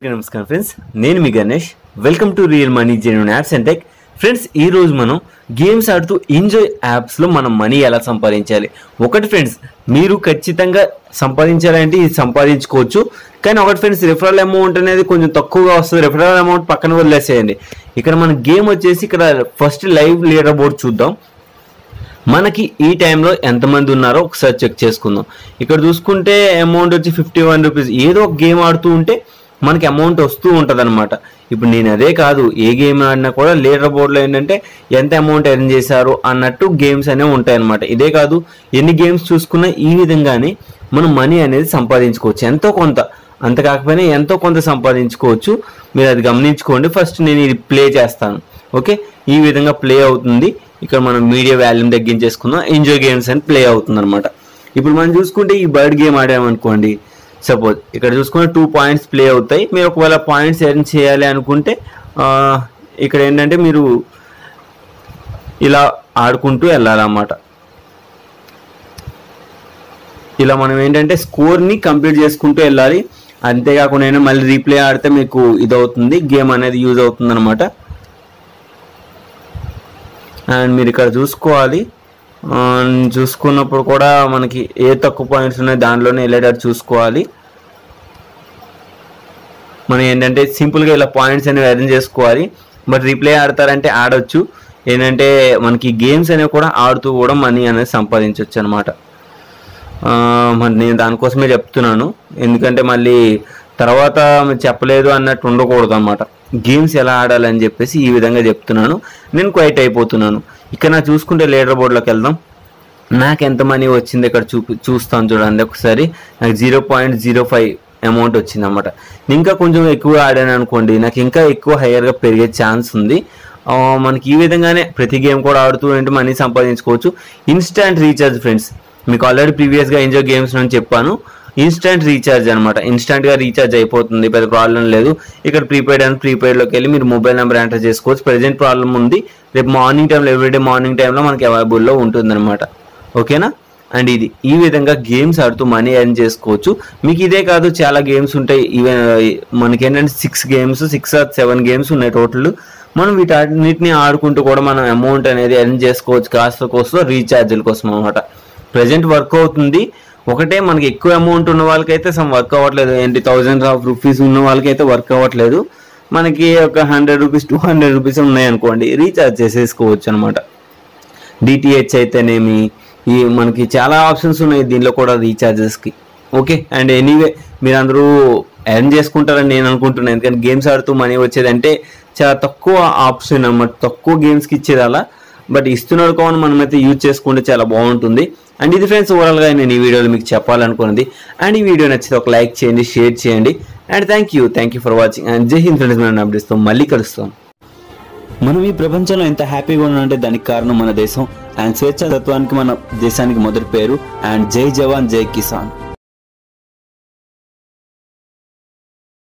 నమస్కారం ఫ్రెండ్స్ నేను మీ Ganesh welcome to real money genuine apps and tech friends ఈ రోజు మనం గేమ్స్ ఆడుతూ ఎంజాయ్ యాప్స్లో మనం మనీ ఎలా సంపాదించాలి ఒకటి ఫ్రెండ్స్ మీరు ఖచ్చితంగా సంపాదించాలంటే ఇది సంపాదించుకోవచ్చు కానీ ఒకటి ఫ్రెండ్స్ రిఫరల్ అమౌంట్ అనేది కొంచెం తక్కువగా వస్తుంది రిఫరల్ అమౌంట్ పక్కన వదిలేసేయండి ఇక్కడ మన గేమ్ వచ్చేసి ఇక్కడ ఫస్ట్ లైవ్ లీడర్ బోర్డ్ చూద్దాం మనకి ఈ టైంలో ఎంతమంది ఉన్నారో ఒకసారి చెక్ చేసుకుందాం ఇక్కడ చూసుకుంటే అమౌంట్ వచ్చి ఫిఫ్టీ వన్ రూపీస్ ఏదో ఒక గేమ్ ఆడుతూ ఉంటే మనకి అమౌంట్ వస్తూ ఉంటుంది అనమాట ఇప్పుడు నేను అదే కాదు ఏ గేమ్ ఆడినా కూడా లీడర్ బోర్డులో ఏంటంటే ఎంత అమౌంట్ ఎర్న్ చేశారు అన్నట్టు గేమ్స్ అనేవి ఉంటాయి అనమాట ఇదే కాదు ఎన్ని గేమ్స్ చూసుకున్నా ఈ విధంగానే మనం మనీ అనేది సంపాదించుకోవచ్చు ఎంతో కొంత అంత కాకపోయినా ఎంతో కొంత సంపాదించుకోవచ్చు మీరు అది గమనించుకోండి ఫస్ట్ నేను ఇది ప్లే చేస్తాను ఓకే ఈ విధంగా ప్లే అవుతుంది ఇక్కడ మనం మీడియా వాల్యూమ్ తగ్గించేసుకుందాం ఎంజాయ్ గేమ్స్ అని ప్లే అవుతుంది అనమాట ఇప్పుడు మనం చూసుకుంటే ఈ బర్డ్ గేమ్ ఆడామనుకోండి సపోజ్ ఇక్కడ చూసుకుంటే టూ పాయింట్స్ ప్లే అవుతాయి మీరు ఒకవేళ పాయింట్స్ ఎర్న్ చేయాలి అనుకుంటే ఆ, ఇక్కడ ఏంటంటే మీరు ఇలా ఆడుకుంటూ వెళ్ళాలన్నమాట ఇలా మనం ఏంటంటే స్కోర్ని కంప్లీట్ చేసుకుంటూ వెళ్ళాలి అంతేకాకుండా ఏంటంటే మళ్ళీ రీప్లే ఆడితే మీకు ఇది అవుతుంది గేమ్ అనేది యూజ్ అవుతుంది అనమాట అండ్ మీరు ఇక్కడ చూసుకోవాలి ఆ, చూసుకున్నప్పుడు కూడా మనకి ఏ తక్కువ పాయింట్స్ ఉన్నాయి దాంట్లోనే వెళ్ళేటట్టు చూసుకోవాలి మనం ఏంటంటే సింపుల్గా ఇలా పాయింట్స్ అనేవి అరేంజ్ చేసుకోవాలి బట్ రీప్లే ఆడతారంటే ఆడొచ్చు ఏంటంటే మనకి గేమ్స్ అనేవి కూడా ఆడుతూ కూడా మనీ అనేది సంపాదించవచ్చు అనమాట మరి నేను దానికోసమే చెప్తున్నాను ఎందుకంటే మళ్ళీ తర్వాత మీరు చెప్పలేదు అన్నట్టు ఉండకూడదు అనమాట గేమ్స్ ఎలా ఆడాలని చెప్పేసి ఈ విధంగా చెప్తున్నాను నేను క్వైట్ అయిపోతున్నాను ఇక్కడ నా చూసుకుంటే లీడర్ బోర్డులోకి వెళ్దాం నాకు ఎంత మనీ వచ్చింది ఇక్కడ చూపి చూస్తాను చూడండి ఒకసారి నాకు zero point zero five amount వచ్చింది అనమాట ఇంకా కొంచెం ఎక్కువ ఆడాను అనుకోండి నాకు ఇంకా ఎక్కువ హయ్యర్గా పెరిగే ఛాన్స్ ఉంది ఆ, మనకి ఈ విధంగానే ప్రతి గేమ్ కూడా ఆడుతూ ఉంటే మనీ సంపాదించుకోవచ్చు ఇన్స్టాంట్ రీఛార్జ్ ఫ్రెండ్స్ మీకు ఆల్రెడీ ప్రీవియస్గా ఎంజాయ్ గేమ్స్ అని చెప్పాను ఇన్స్టాంట్ రీఛార్జ్ అనమాట ఇన్స్టాంట్గా రీఛార్జ్ అయిపోతుంది పెద్ద ప్రాబ్లం లేదు ఇక్కడ ప్రీపెయిడ్ అండ్ ప్రీపెయిడ్లోకి వెళ్ళి మీరు మొబైల్ నెంబర్ ఎంటర్ చేసుకోవచ్చు ప్రజెంట్ ప్రాబ్లం ఉంది రేపు మార్నింగ్ టైంలో ఎవ్రీడే మార్నింగ్ టైంలో మనకి అవైలబుల్లో ఉంటుందన్నమాట ఓకేనా అండ్ ఇది ఈ విధంగా గేమ్స్ ఆడుతూ మనీ ఎర్న్ చేసుకోవచ్చు మీకు ఇదే కాదు చాలా గేమ్స్ ఉంటాయి ఈవెన్ మనకి ఏంటంటే six games six or seven games ఉన్నాయి టోటల్ మనం వీటన్నిటిని ఆడుకుంటూ కూడా మనం అమౌంట్ అనేది ఎర్న్ చేసుకోవచ్చు కాస్త కోసం రీఛార్జ్ల కోసం అనమాట ప్రజెంట్ వర్క్ అవుతుంది ఒకటే మనకి ఎక్కువ అమౌంట్ ఉన్న వాళ్ళకైతే సమ్ వర్క్ అవ్వట్లేదు ఏంటి థౌజండ్స్ ఆఫ్ రూపీస్ ఉన్న వాళ్ళకైతే వర్క్ అవ్వట్లేదు మనకి ఒక hundred rupees two hundred rupees ఉన్నాయనుకోండి రీఛార్జ్ చేసేసుకోవచ్చు అనమాట డిటిహెచ్ అయితేనేమి ఈ మనకి చాలా ఆప్షన్స్ ఉన్నాయి దీనిలో కూడా రీఛార్జెస్కి ఓకే అండ్ ఎనీవే మీరు అందరూ ఎర్న్ చేసుకుంటారని నేను అనుకుంటున్నాను ఎందుకంటే గేమ్స్ ఆడుతూ మనీ వచ్చేదంటే చాలా తక్కువ ఆప్షన్ అన్నమాట తక్కువ గేమ్స్కి ఇచ్చేది అలా బట్ ఇస్తున్నారు కావున మనమైతే యూజ్ చేసుకుంటే చాలా బాగుంటుంది అండ్ ఇది ఫ్రెండ్స్ ఓవరాల్గా నేను ఈ వీడియోలో మీకు చెప్పాలనుకున్నది అండ్ ఈ వీడియో నచ్చితే ఒక లైక్ చేయండి షేర్ చేయండి and thank you thank you for watching and జై హింద్ ఫ్రెండ్స్ మనం అప్డేట్స్తో మళ్ళీ కలుస్తాం మనం ఈ ప్రపంచంలో ఎంత హ్యాపీగా ఉన్నామంటే దానికి కారణం మన దేశం అండ్ స్వేచ్ఛా తత్వానికి మన దేశానికి మొదటి పేరు అండ్ జై జవాన్ జై కిసాన్